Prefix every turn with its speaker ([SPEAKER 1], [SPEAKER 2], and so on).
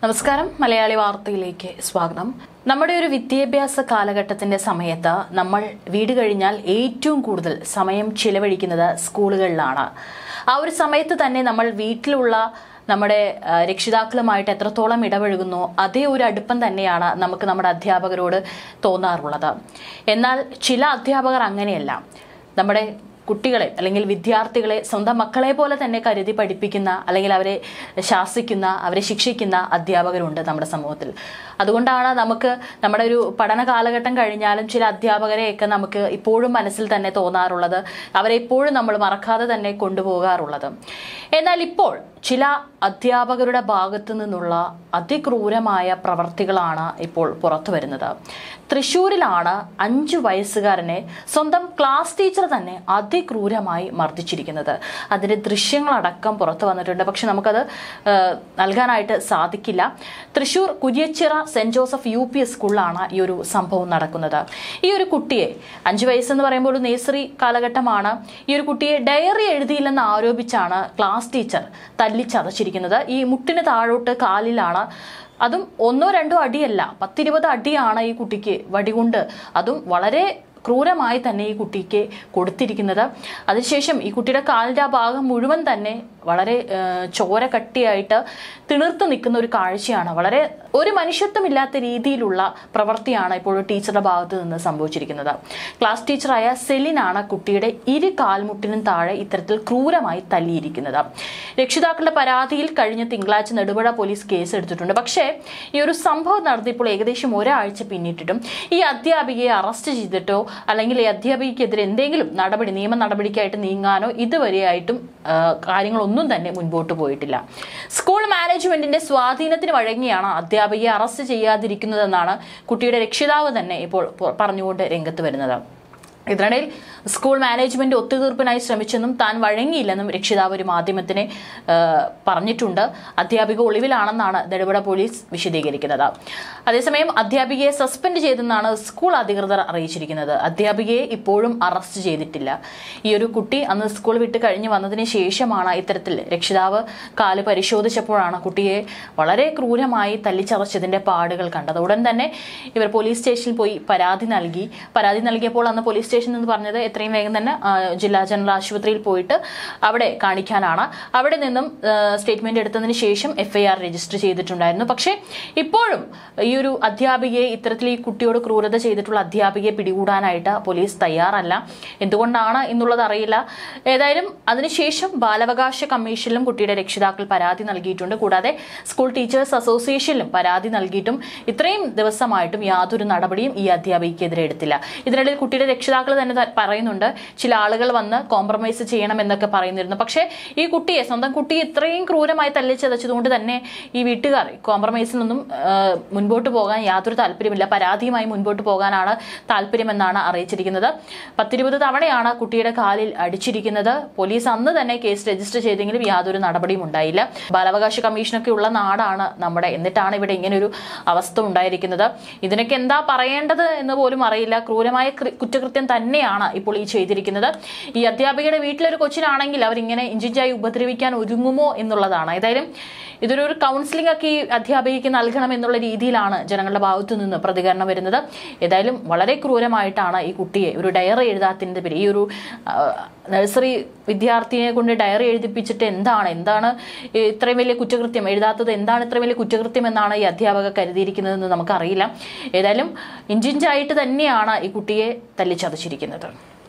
[SPEAKER 1] നമസ്കാരം മലയാളി വാർത്തയിലേക്ക് സ്വാഗതം നമ്മുടെ ഒരു വിദ്യാഭ്യാസ കാലഘട്ടത്തിന്റെ സമയത്ത് നമ്മൾ വീട് കഴിഞ്ഞാൽ ഏറ്റവും കൂടുതൽ സമയം ചിലവഴിക്കുന്നത് സ്കൂളുകളിലാണ് ആ ഒരു സമയത്ത് തന്നെ നമ്മൾ വീട്ടിലുള്ള നമ്മുടെ ആ, രക്ഷിതാക്കളുമായിട്ട് എത്രത്തോളം ഇടപഴകുന്നു അതേ ഒരു അടുപ്പം തന്നെയാണ് നമുക്ക് നമ്മുടെ അധ്യാപകരോട് തോന്നാറുള്ളത് എന്നാൽ ചില അധ്യാപകർ അങ്ങനെയല്ല നമ്മുടെ കുട്ടികളെ അല്ലെങ്കിൽ വിദ്യാർത്ഥികളെ സ്വന്തം മക്കളെ പോലെ തന്നെ കരുതി പഠിപ്പിക്കുന്ന അല്ലെങ്കിൽ അവരെ ശാസിക്കുന്ന അവരെ ശിക്ഷിക്കുന്ന അധ്യാപകരുണ്ട് നമ്മുടെ സമൂഹത്തിൽ അതുകൊണ്ടാണ് നമുക്ക് നമ്മുടെ ഒരു പഠന കാലഘട്ടം കഴിഞ്ഞാലും ചില അധ്യാപകരെയൊക്കെ നമുക്ക് ഇപ്പോഴും മനസ്സിൽ തന്നെ തോന്നാറുള്ളത് അവരെ ഇപ്പോഴും നമ്മൾ മറക്കാതെ തന്നെ കൊണ്ടുപോകാറുള്ളത് എന്നാൽ ഇപ്പോൾ ചില അധ്യാപകരുടെ ഭാഗത്തു നിന്നുള്ള അതിക്രൂരമായ പ്രവർത്തികളാണ് ഇപ്പോൾ പുറത്തു വരുന്നത് തൃശൂരിലാണ് അഞ്ചു വയസ്സുകാരനെ സ്വന്തം ക്ലാസ് ടീച്ചർ തന്നെ അതിക്രൂരമായി മർദ്ദിച്ചിരിക്കുന്നത് അതിന്റെ ദൃശ്യങ്ങളടക്കം പുറത്തു വന്നിട്ടുണ്ട് പക്ഷെ നമുക്കത് ആ, നൽകാനായിട്ട് സാധിക്കില്ല Thrissur Kuriachira saint Joseph U P സ്കൂളിലാണ് ഈ ഒരു സംഭവം നടക്കുന്നത് ഈ ഒരു കുട്ടിയെ അഞ്ചു വയസ്സെന്ന് പറയുമ്പോൾ ഒരു നേഴ്സറി കാലഘട്ടമാണ് ഈ ഒരു കുട്ടിയെ ഡയറി എഴുതിയില്ലെന്ന് ആരോപിച്ചാണ് ക്ലാസ് ടീച്ചർ തല്ലിച്ചതച്ചിരിക്കുന്നത് ഈ മുട്ടിന് താഴോട്ട് കാലിലാണ് അതും ഒന്നോ രണ്ടോ അടിയല്ല പത്തിരുപത് അടിയാണ് ഈ കുട്ടിക്ക് വടികൊണ്ട് അതും വളരെ ക്രൂരമായി തന്നെ ഈ കുട്ടിക്ക് കൊടുത്തിരിക്കുന്നത് അതിനുശേഷം ഈ കുട്ടിയുടെ കാലിൻ്റെ ആ ഭാഗം മുഴുവൻ തന്നെ വളരെ ഏഹ്, ചോര കട്ടിയായിട്ട് തിണിർത്ത് നിൽക്കുന്ന ഒരു കാഴ്ചയാണ് വളരെ ഒരു മനുഷ്യത്വമില്ലാത്ത രീതിയിലുള്ള പ്രവൃത്തിയാണ് ഇപ്പോൾ ടീച്ചറുടെ ഭാഗത്ത് നിന്ന് സംഭവിച്ചിരിക്കുന്നത് ക്ലാസ് ടീച്ചറായ സെലിനാണ് കുട്ടിയുടെ ഇരു കാൽമുട്ടിനും താഴെ ഇത്തരത്തിൽ ക്രൂരമായി തല്ലിയിരിക്കുന്നത് രക്ഷിതാക്കളുടെ പരാതിയിൽ കഴിഞ്ഞ തിങ്കളാഴ്ച നെടുപുഴ പോലീസ് കേസ് എടുത്തിട്ടുണ്ട് പക്ഷേ ഈ ഒരു സംഭവം നടത്തിയപ്പോൾ ഏകദേശം ഒരാഴ്ച പിന്നിട്ടിട്ടും ഈ അധ്യാപികയെ അറസ്റ്റ് ചെയ്തിട്ടോ അല്ലെങ്കിൽ ഈ അധ്യാപികയ്ക്കെതിരെ എന്തെങ്കിലും നടപടി നിയമ നടപടിക്കായിട്ട് നീങ്ങാനോ ഇതുവരെയായിട്ടും ആ, കാര്യങ്ങളൊന്നും തന്നെ മുൻപോട്ട് പോയിട്ടില്ല സ്കൂൾ മാനേജ്മെന്റിന്റെ സ്വാധീനത്തിന് വഴങ്ങിയാണ് അധ്യാപികയെ അറസ്റ്റ് ചെയ്യാതിരിക്കുന്നതെന്നാണ് കുട്ടിയുടെ രക്ഷിതാവ് തന്നെ ഇപ്പോൾ പ- പറഞ്ഞുകൊണ്ട് രംഗത്ത് വരുന്നത് ഇതിനിടയിൽ സ്കൂൾ മാനേജ്മെന്റ് ഒത്തുതീർപ്പിനായി ശ്രമിച്ചെന്നും താൻ വഴങ്ങിയില്ലെന്നും രക്ഷിതാവ് ഒരു മാധ്യമത്തിന് ആ, പറഞ്ഞിട്ടുണ്ട് അധ്യാപിക ഒളിവിലാണെന്നാണ് നെടുപുഴ പോലീസ് വിശദീകരിക്കുന്നത് അതേസമയം അധ്യാപികയെ സസ്പെൻഡ് ചെയ്തെന്നാണ് സ്കൂൾ അധികൃതർ അറിയിച്ചിരിക്കുന്നത് അധ്യാപികയെ ഇപ്പോഴും അറസ്റ്റ് ചെയ്തിട്ടില്ല ഈ ഒരു കുട്ടി അന്ന് സ്കൂൾ വിട്ട് കഴിഞ്ഞ് വന്നതിന് ശേഷമാണ് ഇത്തരത്തിൽ രക്ഷിതാവ് കാല് പരിശോധിച്ചപ്പോഴാണ് കുട്ടിയെ വളരെ ക്രൂരമായി തല്ലിച്ചതച്ചതിന്റെ പാടുകൾ കണ്ടത് ഉടൻ തന്നെ ഇവർ പോലീസ് സ്റ്റേഷനിൽ പോയി പരാതി നൽകി പരാതി നൽകിയപ്പോൾ അന്ന് പോലീസ് സ്റ്റേഷനിൽ നിന്ന് പറഞ്ഞത് എത്രയും വേഗം തന്നെ ആ, ജില്ലാ ജനറൽ ആശുപത്രിയിൽ പോയിട്ട് അവിടെ കാണിക്കാനാണ് അവിടെ നിന്നും സ്റ്റേറ്റ്മെന്റ് എടുത്തതിന് ശേഷം എഫ്ഐആർ രജിസ്റ്റർ ചെയ്തിട്ടുണ്ടായിരുന്നു പക്ഷേ ഇപ്പോഴും ഈ ഒരു അധ്യാപികയെ ഇത്തരത്തിൽ ഈ കുട്ടിയോട് ക്രൂരത ചെയ്തിട്ടുള്ള അധ്യാപികയെ പിടികൂടാനായിട്ട് പോലീസ് തയ്യാറല്ല എന്തുകൊണ്ടാണ് എന്നുള്ളത് അറിയില്ല ഏതായാലും അതിനുശേഷം ബാലാവകാശ കമ്മീഷനിലും കുട്ടിയുടെ രക്ഷിതാക്കൾ പരാതി നൽകിയിട്ടുണ്ട് കൂടാതെ സ്കൂൾ ടീച്ചേഴ്സ് അസോസിയേഷനിലും പരാതി നൽകിയിട്ടും ഇത്രയും ദിവസമായിട്ടും യാതൊരു നടപടിയും ഈ അധ്യാപികയ്ക്കെതിരെ എടുത്തില്ല ഇതിനിടയിൽ കുട്ടിയുടെ രക്ഷിതാക്കൾ തന്നെ ത- പറയുന്നുണ്ട് ചില ആളുകൾ വന്ന് കോംപ്രമൈസ് ചെയ്യണമെന്നൊക്കെ പറയുന്നിരുന്നു പക്ഷേ ഈ കുട്ടിയെ സ്വന്തം കുട്ടിയെ ഇത്രയും ക്രൂരമായി തല്ലിച്ചതച്ചതുകൊണ്ട് തന്നെ ഈ വീട്ടുകാർ കോംപ്രമൈസിനൊന്നും ആ, മുൻപോട്ട് പോകാൻ യാതൊരു താല്പര്യമില്ല പരാതിയുമായി മുൻപോട്ട് പോകാനാണ് താല്പര്യമെന്നാണ് അറിയിച്ചിരിക്കുന്നത് പത്തിരുപത് തവണയാണ് കുട്ടിയുടെ കാലിൽ അടിച്ചിരിക്കുന്നത് പോലീസ് അന്ന് തന്നെ കേസ് രജിസ്റ്റർ ചെയ്തെങ്കിലും യാതൊരു നടപടിയും ഉണ്ടായില്ല ബാലാവകാശ കമ്മീഷനൊക്കെ ഉള്ള നാടാണ് നമ്മുടെ എന്നിട്ടാണ് ഇവിടെ ഇങ്ങനെ ഒരു അവസ്ഥ ഉണ്ടായിരിക്കുന്നത് ഇതിനൊക്കെ എന്താ പറയേണ്ടത് എന്ന് പോലും അറിയില്ല ക്രൂരമായ കൃ- കുറ്റകൃത്യം തന്നെയാണ് ഇപ്പോൾ ഈ ചെയ്തിരിക്കുന്നത് ഈ അധ്യാപികയുടെ വീട്ടിലൊരു കൊച്ചിനാണെങ്കിൽ അവരിങ്ങനെ ഇഞ്ചിഞ്ചായി ഉപദ്രവിക്കാൻ ഒരുങ്ങുമോ എന്നുള്ളതാണ് ഏതായാലും ഇതൊരു ഒരു കൗൺസിലിംഗ് ഒക്കെ ഈ അധ്യാപികയ്ക്ക് നൽകണം എന്നുള്ള രീതിയിലാണ് ജനങ്ങളുടെ ഭാഗത്തു നിന്ന് പ്രതികരണം വരുന്നത് ഏതായാലും വളരെ ക്രൂരമായിട്ടാണ് ഈ കുട്ടിയെ ഒരു ഡയറി എഴുതാത്തതിന്റെ പേര് ഈ ഒരു ആ, നഴ്സറി വിദ്യാർത്ഥിയെ കൊണ്ട് ഡയറി എഴുതിപ്പിച്ചിട്ട് എന്താണ് എന്താണ് ഈ ഇത്രയും വലിയ കുറ്റകൃത്യം എഴുതാത്തത് എന്താണ് ഇത്രയും വലിയ കുറ്റകൃത്യം എന്നാണ് ഈ അധ്യാപക കരുതിയിരിക്കുന്നതെന്ന് നമുക്കറിയില്ല ഏതായാലും ഇഞ്ചിഞ്ചായിട്ട് തന്നെയാണ് ഈ കുട്ടിയെ തല്ലിച്ചതച്ചിരിക്കുന്നത്